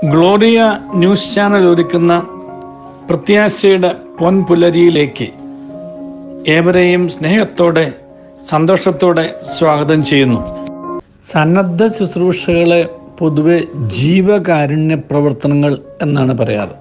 Gloria news channel ഒരുക്കുന്ന പ്രത്യാശയുടെ പൊൻപുലരിയിലേക്ക് ഏവരെയും സ്നേഹത്തോടെ സന്തോഷത്തോടെ സ്വാഗതം ചെയ്യുന്നു സന്നദ്ധ ശുശ്രൂഷകളെ പൊതുവെ ജീവകാരുണ്യ പ്രവർത്തനങ്ങൾ എന്നാണ് പറയാറ്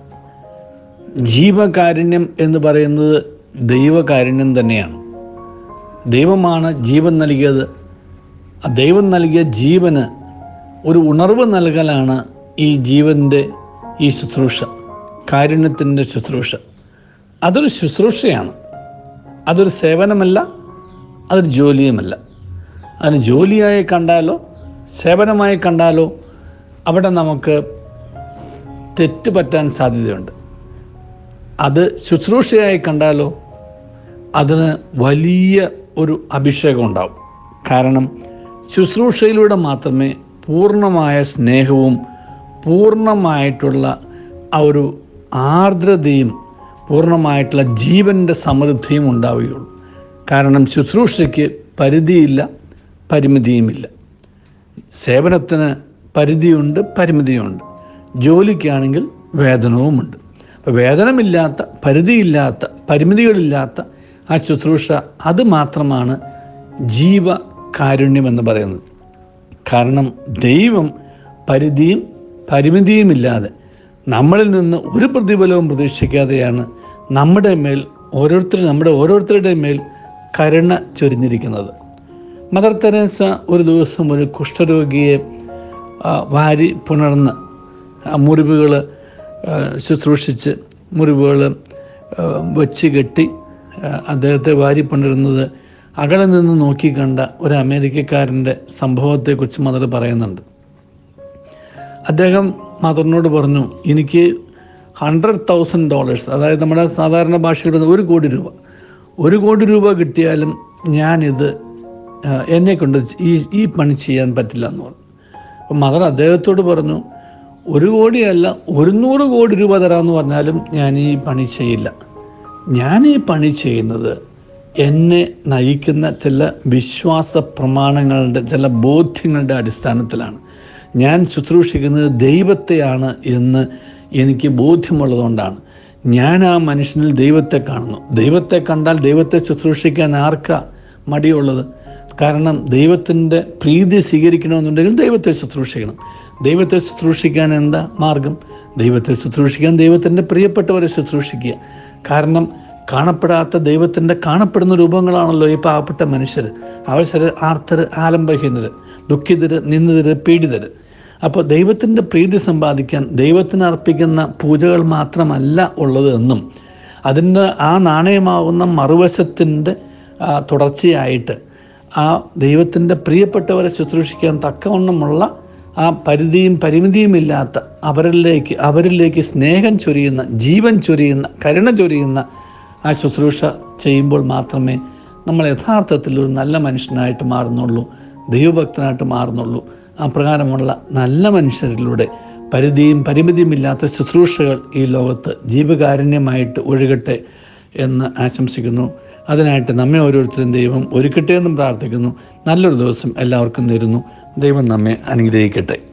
ജീവകാരുണ്യം എന്ന് പറയുന്നത് ദൈവകാരുണ്യം തന്നെയാണ് ദൈവമാണ് ജീവൻ നൽകിയത് ആ ദൈവം നൽകിയ ജീവന് ഒരു ഉണർവ് നൽകലാണ് ഈ ജീവൻ്റെ ഈ ശുശ്രൂഷ കാരുണ്യത്തിൻ്റെ ശുശ്രൂഷ അതൊരു ശുശ്രൂഷയാണ് അതൊരു സേവനമല്ല അതൊരു ജോലിയുമല്ല അതിന് ജോലിയായി കണ്ടാലോ സേവനമായി കണ്ടാലോ അവിടെ നമുക്ക് തെറ്റ് പറ്റാൻ സാധ്യതയുണ്ട് അത് ശുശ്രൂഷയായി കണ്ടാലോ അതിന് വലിയ ഒരു അഭിഷേകം ഉണ്ടാവും കാരണം ശുശ്രൂഷയിലൂടെ മാത്രമേ പൂർണ്ണമായ സ്നേഹവും പൂർണ്ണമായിട്ടുള്ള ആ ഒരു ആർദ്രതയും പൂർണ്ണമായിട്ടുള്ള ജീവൻ്റെ സമൃദ്ധിയും ഉണ്ടാവുകയുള്ളൂ കാരണം ശുശ്രൂഷയ്ക്ക് പരിധിയില്ല പരിമിതിയുമില്ല സേവനത്തിന് പരിധിയുണ്ട് പരിമിതിയുണ്ട് ജോലിക്കാണെങ്കിൽ വേതനവുമുണ്ട് അപ്പോൾ വേതനമില്ലാത്ത പരിധിയില്ലാത്ത പരിമിതികളില്ലാത്ത ആ ശുശ്രൂഷ അത് മാത്രമാണ് ജീവകാരുണ്യം എന്ന് പറയുന്നത് കാരണം ദൈവം പരിധിയും പരിമിതിയുമില്ലാതെ നമ്മളിൽ നിന്ന് ഒരു പ്രതിഫലവും പ്രതീക്ഷിക്കാതെയാണ് നമ്മുടെ മേൽ ഓരോരുത്തർ നമ്മുടെ ഓരോരുത്തരുടെയും മേൽ കരുണ ചൊരിഞ്ഞിരിക്കുന്നത് മദർ തെരേസ ഒരു ദിവസം ഒരു കുഷ്ഠരോഗിയെ ആ, വാരി പുണർന്ന് മുറിവുകൾ ശുശ്രൂഷിച്ച് മുറിവുകൾ വെച്ച് കെട്ടി ആ, അദ്ദേഹത്തെ വാരി പുണരുന്നത് അകലെ നിന്ന് നോക്കിക്കണ്ട ഒരു അമേരിക്കക്കാരൻ്റെ സംഭവത്തെക്കുറിച്ച് മദർ പറയുന്നുണ്ട് അദ്ദേഹം മദറിനോട് പറഞ്ഞു എനിക്ക് ഹൺഡ്രഡ് തൗസൻഡ് ഡോളേഴ്സ് അതായത് നമ്മുടെ സാധാരണ ഭാഷയിൽ പറയുന്നത് ഒരു കോടി രൂപ ഒരു കോടി രൂപ കിട്ടിയാലും ഞാനിത് ആ, എന്നെ കൊണ്ട് ഈ ഈ പണി ചെയ്യാൻ പറ്റില്ല എന്ന് പറഞ്ഞു അപ്പം മദർ അദ്ദേഹത്തോട് പറഞ്ഞു ഒരു കോടിയല്ല ഒരുന്നൂറ് കോടി രൂപ തരാമെന്ന് പറഞ്ഞാലും ഞാൻ ഈ പണി ചെയ്യില്ല ഞാൻ ഈ പണി ചെയ്യുന്നത് എന്നെ നയിക്കുന്ന ചില വിശ്വാസ പ്രമാണങ്ങളുടെ ചില ബോധ്യങ്ങളുടെ അടിസ്ഥാനത്തിലാണ് ഞാൻ ശുശ്രൂഷിക്കുന്നത് ദൈവത്തെയാണ് എന്ന് എനിക്ക് ബോധ്യമുള്ളതുകൊണ്ടാണ് ഞാൻ ആ മനുഷ്യനിൽ ദൈവത്തെ കാണുന്നു ദൈവത്തെ കണ്ടാൽ ദൈവത്തെ ശുശ്രൂഷിക്കാൻ ആർക്കാ മടിയുള്ളത് കാരണം ദൈവത്തിൻ്റെ പ്രീതി സ്വീകരിക്കണമെന്നുണ്ടെങ്കിൽ ദൈവത്തെ ശുശ്രൂഷിക്കണം ദൈവത്തെ ശുശ്രൂഷിക്കാൻ എന്താ മാർഗം ദൈവത്തെ ശുശ്രൂഷിക്കാൻ ദൈവത്തിൻ്റെ പ്രിയപ്പെട്ടവരെ ശുശ്രൂഷിക്കുക കാരണം കാണപ്പെടാത്ത ദൈവത്തിൻ്റെ കാണപ്പെടുന്ന രൂപങ്ങളാണല്ലോ ഈ പാവപ്പെട്ട മനുഷ്യർ അവസര ആർത്തർ ആലംബഹീനർ ദുഃഖിതര് നിന്ദിതര് പീഡിതര് അപ്പോൾ ദൈവത്തിൻ്റെ പ്രീതി സമ്പാദിക്കാൻ ദൈവത്തിന് അർപ്പിക്കുന്ന പൂജകൾ മാത്രമല്ല ഉള്ളത് എന്നും അതിൻ്റെ ആ നാണയമാകുന്ന മറുവശത്തിൻ്റെ ആ, തുടർച്ചയായിട്ട് ആ ദൈവത്തിൻ്റെ പ്രിയപ്പെട്ടവരെ ശുശ്രൂഷിക്കാൻ തക്കവണ്ണമുള്ള ആ പരിധിയും പരിമിതിയുമില്ലാത്ത അവരിലേക്ക് അവരിലേക്ക് സ്നേഹം ചൊരിയുന്ന ജീവൻ ചൊരിയുന്ന കരുണ ചൊരിയുന്ന ആ ശുശ്രൂഷ ചെയ്യുമ്പോൾ മാത്രമേ നമ്മൾ യഥാർത്ഥത്തിൽ ഒരു നല്ല മനുഷ്യനായിട്ട് മാറുന്നുള്ളൂ ദൈവഭക്തനായിട്ട് മാറുന്നുള്ളൂ അപ്രകാരമുള്ള നല്ല മനുഷ്യരിലൂടെ പരിധിയും പരിമിതിയുമില്ലാത്ത ശുശ്രൂഷകൾ ഈ ലോകത്ത് ജീവകാരുണ്യമായിട്ട് ഒഴുകട്ടെ എന്ന് ആശംസിക്കുന്നു അതിനായിട്ട് നമ്മെ ഓരോരുത്തരും ദൈവം ഒരുക്കട്ടെ എന്നും പ്രാർത്ഥിക്കുന്നു നല്ലൊരു ദിവസം എല്ലാവർക്കും നേരുന്നു ദൈവം നമ്മെ അനുഗ്രഹിക്കട്ടെ